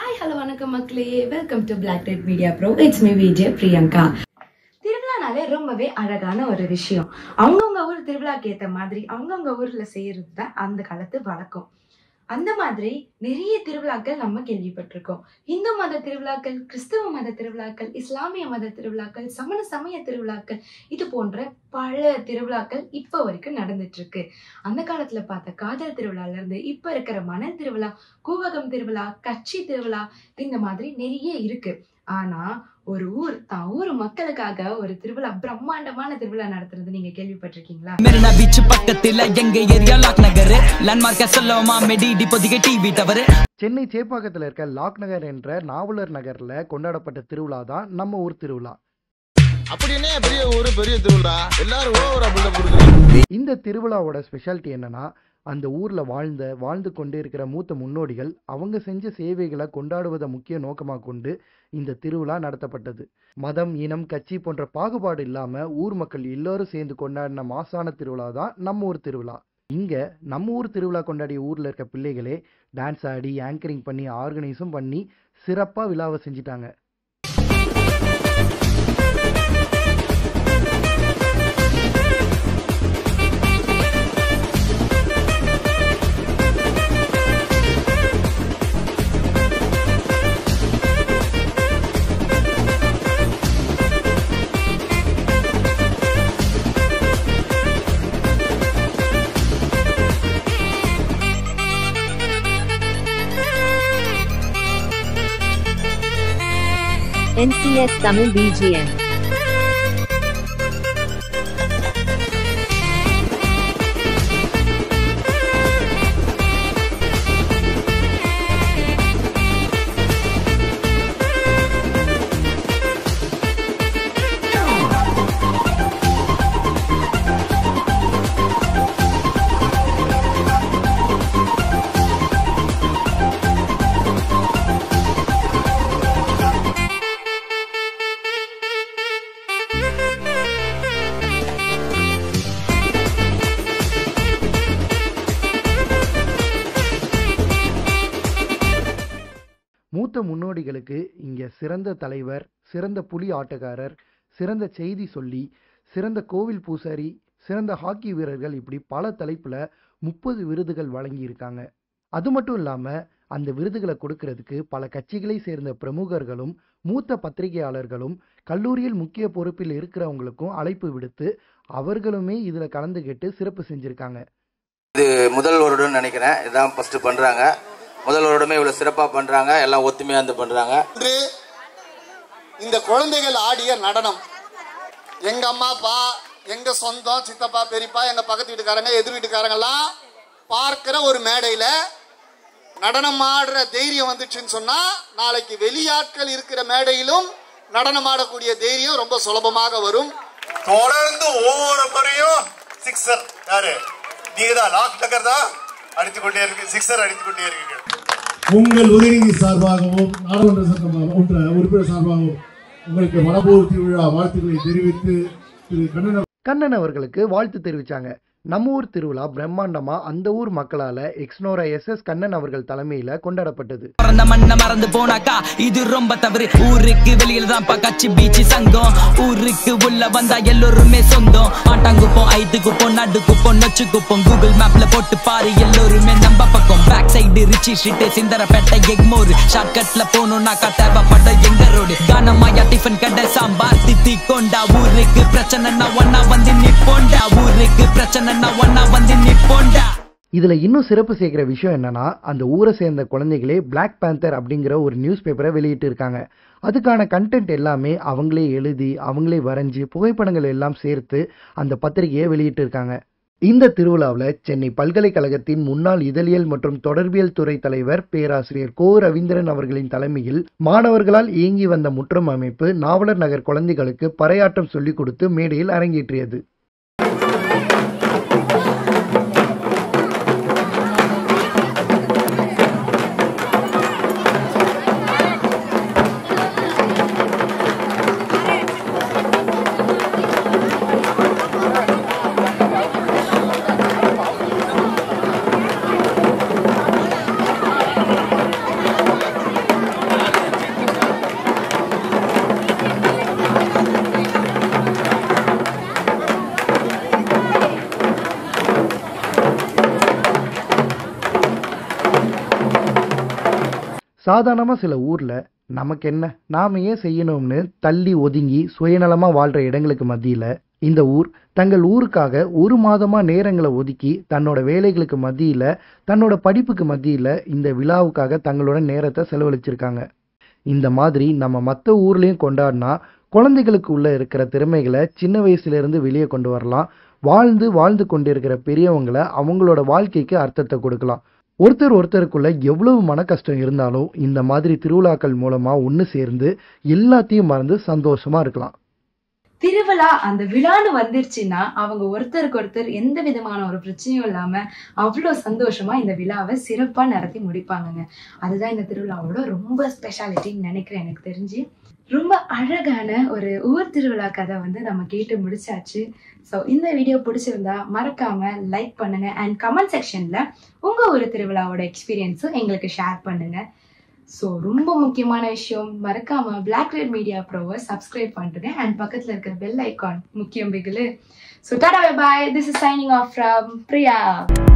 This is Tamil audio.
ஹாய் ஹலோ வணக்கம் மக்களே welcome to black red media bro it's me Vijay Priyanka திருவிழானாலே ரொம்பவே அழகான ஒரு விஷயம் அவங்கவுங்க ஊர் திருவிழாக்கு ஏத்த மாதிரி அவங்கவுங்க ஊர்ல செய்யறது தான் அந்த காலத்து வழக்கம் அந்த மாதிரி நிறைய திருவிழாக்கள் நம்ம கேள்விப்பட்டிருக்கோம் இந்து மத திருவிழாக்கள் கிறிஸ்தவ மத திருவிழாக்கள் இஸ்லாமிய மத திருவிழாக்கள் சமண சமய திருவிழாக்கள் இது போன்ற பல திருவிழாக்கள் இப்போ வரைக்கும் நடந்துட்டு இருக்கு அந்த காலத்துல பார்த்த காதல் திருவிழால இருந்து இப்ப இருக்கிற மணல் திருவிழா கூவகம் திருவிழா கட்சி திருவிழா இந்த மாதிரி நிறைய இருக்கு ஆனா ஒரு ஊர் தான் ஊர் மக்களுக்காக ஒரு திருவிழா பிரம்மாண்டமான திருவிழா நடத்துறது நீங்க கேள்விப்பட்டிருக்கீங்களா மெரினா பீச் பக்கத்துல எங்க ஏரியா லாக் நகர் லேண்ட்மார்க்க சொல்லமா மெடி பொதிகை டிவி டவர் சென்னை சேப்பாக்கத்தில் இருக்க லாக் நகர் என்ற நாவலர் நகரில் கொண்டாடப்பட்ட திருவிழா தான் நம்ம ஊர் திருவிழா அப்படின்னே பெரிய ஊரு பெரிய திருவிழா எல்லாரும் ஓவரா பில்டப் கொடுக்குறீங்க இந்த திருவிழாவோட ஸ்பெஷாலிட்டி என்னன்னா அந்த ஊரில் வாழ்ந்த வாழ்ந்து கொண்டே இருக்கிற மூத்த முன்னோடிகள் அவங்க செஞ்ச சேவைகளை கொண்டாடுவதை முக்கிய நோக்கமாக கொண்டு இந்த திருவிழா நடத்தப்பட்டது மதம் இனம் கட்சி போன்ற பாகுபாடு இல்லாமல் ஊர் மக்கள் எல்லோரும் சேர்ந்து கொண்டாடின மாசான திருவிழா தான் நம்ம ஊர் திருவிழா இங்கே நம்ம ஊர் திருவிழா கொண்டாடிய ஊரில் இருக்க பிள்ளைகளே டான்ஸ் ஆடி ஆங்கரிங் பண்ணி ஆர்கனைஸும் பண்ணி சிறப்பாக விழாவை செஞ்சிட்டாங்க NCS Tamil BGM. மூத்த முன்னோடிகளுக்கு இங்கே சிறந்த தலைவர் சிறந்த புலி ஆட்டக்காரர் சிறந்த செய்தி சொல்லி சிறந்த கோவில் பூசாரி சிறந்த ஹாக்கி வீரர்கள் இப்படி பல தலைப்பில் முப்பது விருதுகள் வழங்கியிருக்காங்க அது மட்டும் இல்லாமல் அந்த விருதுகளை கொடுக்கறதுக்கு பல கட்சிகளை சேர்ந்த பிரமுகர்களும் மூத்த பத்திரிகையாளர்களும் கல்லூரியில் முக்கிய பொறுப்பில் இருக்கிறவங்களுக்கும் அழைப்பு விடுத்து அவர்களுமே இதில் கலந்துக்கிட்டு சிறப்பு செஞ்சுருக்காங்க இது முதல் வருடம் நினைக்கிறேன் இதான் ஃபர்ஸ்ட் பண்றாங்க முதல் வருடமே இவ்வளவு சிறப்பா பண்றாங்க எல்லாம் ஒத்துமையா இருந்து பண்றாங்க இன்று இந்த குழந்தைகள் ஆடிய நடனம் எங்க அம்மா அப்பா எங்க சொந்தம் சித்தப்பா பெரியப்பா எங்க பக்கத்து வீட்டுக்காரங்க எதிர் வீட்டுக்காரங்க எல்லாம் பார்க்கிற ஒரு மேடையில நடனம் ஆடுற தைரியம் வந்துச்சுன்னு சொன்னா நாளைக்கு வெளியாட்கள் இருக்கிற மேடையிலும் நடனம் ஆடக்கூடிய தைரியம் ரொம்ப சுலபமாக வரும் தொடர்ந்து ஒவ்வொரு முறையும் சிக்ஸர் யாரு நீங்க தான் லாக் டக்கர் தான் அடித்துக் கொண்டே இருக்கு சிக்ஸர் அடித்துக் கொண்டே இருக்கீங்க உங்கள் உதயநிதி சார்பாகவும் நாடாளுமன்ற சட்டமன்ற ஒன்ற உறுப்பினர் சார்பாகவும் உங்களுக்கு மணப்பூர் திருவிழா வாழ்த்துக்களை தெரிவித்து திரு கண்ணன் கண்ணன் அவர்களுக்கு வாழ்த்து தெரிவிச்சாங்க நம்ம ஊர் திருவிழா பிரம்மாண்டமா அந்த ஊர் மக்களால எக்ஸ்னோரா எஸ் எஸ் கண்ணன் அவர்கள் தலைமையில கொண்டாடப்பட்டது பிறந்த மண்ண மறந்து போனாக்கா இது ரொம்ப தவறு ஊருக்கு வெளியில தான் கட்சி பீச் சங்கம் ஊருக்கு உள்ள வந்தா எல்லோருமே சொந்தம் ஆட்டாங்குப்போம் ஐத்து குப்போம் நடு குப்போம் நொச்சு குப்போம் கூகுள் மேப்ல போட்டு பாரு எல்லோருமே நம்ம பக்கம் back side Ritchie street Chintadripet Egmore ஷார்ட்கட்ல போகணும்னாக்கா தேவைப்பட்ட எங்க ரோடு கானமாயா டிஃபன் கடை சாம்பார் தித்தி கொண்டா ஊருக்கு பிரச்சனைனா ஒன்னா வந்து நிப்போண்டா ஊருக்கு பிரச்சனைனா ஒன்னா வந்து நிப்போண்டா இதுல இன்னும் சிறப்பு சேர்க்கிற விஷயம் என்னன்னா அந்த ஊரை சேர்ந்த குழந்தைகளே Black Panther அப்படிங்கிற ஒரு நியூஸ் பேப்பரை வெளியிட்டு இருக்காங்க அதுக்கான கண்டென்ட் எல்லாமே அவங்களே எழுதி அவங்களே வரைஞ்சி புகைப்படங்கள் எல்லாம் சேர்த்து அந்த பத்திரிகையை வெளியிட்டு இருக்காங்க இந்த திருவிழாவில் சென்னை பல்கலைக்கழகத்தின் முன்னாள் இதழியல் மற்றும் தொடர்பியல் துறை தலைவர் பேராசிரியர் கோ ரவீந்திரன் அவர்களின் தலைமையில் மாணவர்களால் இயங்கி வந்த முற்றம் அமைப்பு நாவலர் நகர் குழந்தைகளுக்கு பறையாட்டம் சொல்லிக் கொடுத்து மேடையில் அரங்கேற்றியது சாதாரணமாக சில ஊரில் நமக்கு என்ன நாம ஏன் செய்யணும்னு தள்ளி ஒதுங்கி சுயநலமாக வாழ்கிற இடங்களுக்கு மத்தியில் இந்த ஊர் தங்கள் ஊருக்காக ஒரு மாதமாக நேரங்களை ஒதுக்கி தன்னோட வேலைகளுக்கு மத்தியில் தன்னோட படிப்புக்கு மத்தியில் இந்த விழாவுக்காக தங்களோட நேரத்தை செலவழிச்சிருக்காங்க இந்த மாதிரி நம்ம மற்ற ஊர்லேயும் கொண்டாடினா குழந்தைகளுக்கு உள்ள இருக்கிற திறமைகளை சின்ன வயசுலேருந்து வெளியே கொண்டு வரலாம் வாழ்ந்து வாழ்ந்து கொண்டிருக்கிற பெரியவங்களை அவங்களோட வாழ்க்கைக்கு அர்த்தத்தை கொடுக்கலாம் ஒருத்தர் ஒருத்தருக்குள்ள எவ்வளவு மன கஷ்டம் இருந்தாலும் இந்த மாதிரி திருவிழாக்கள் மூலமா ஒன்று சேர்ந்து எல்லாத்தையும் மறந்து சந்தோஷமா இருக்கலாம் திருவிழா அந்த விழான்னு வந்துருச்சுன்னா அவங்க ஒருத்தருக்கு ஒருத்தர் எந்த விதமான ஒரு பிரச்சனையும் இல்லாம அவ்வளோ சந்தோஷமா இந்த விழாவை சிறப்பா நடத்தி முடிப்பாங்கங்க அதுதான் இந்த திருவிழாவோட ரொம்ப ஸ்பெஷாலிட்டின்னு நினைக்கிறேன் எனக்கு தெரிஞ்சு ரொம்ப அழகான ஒரு ஊர் திருவிழா கதை வந்து நம்ம கேட்டு முடிச்சாச்சு ஸோ இந்த வீடியோ பிடிச்சிருந்தா மறக்காம லைக் பண்ணுங்க அண்ட் கமெண்ட் செக்ஷன்ல உங்க ஊர் திருவிழாவோட எக்ஸ்பீரியன்ஸும் எங்களுக்கு ஷேர் பண்ணுங்க ஸோ ரொம்ப முக்கியமான விஷயம் மறக்காம பிளாக் ரெட் மீடியா ப்ரோவை சப்ஸ்கிரைப் பண்ணுங்க அண்ட் பக்கத்துல இருக்கிற பெல் ஐகான் முக்கியம் பிகிலு so tata bye this is signing off from Priya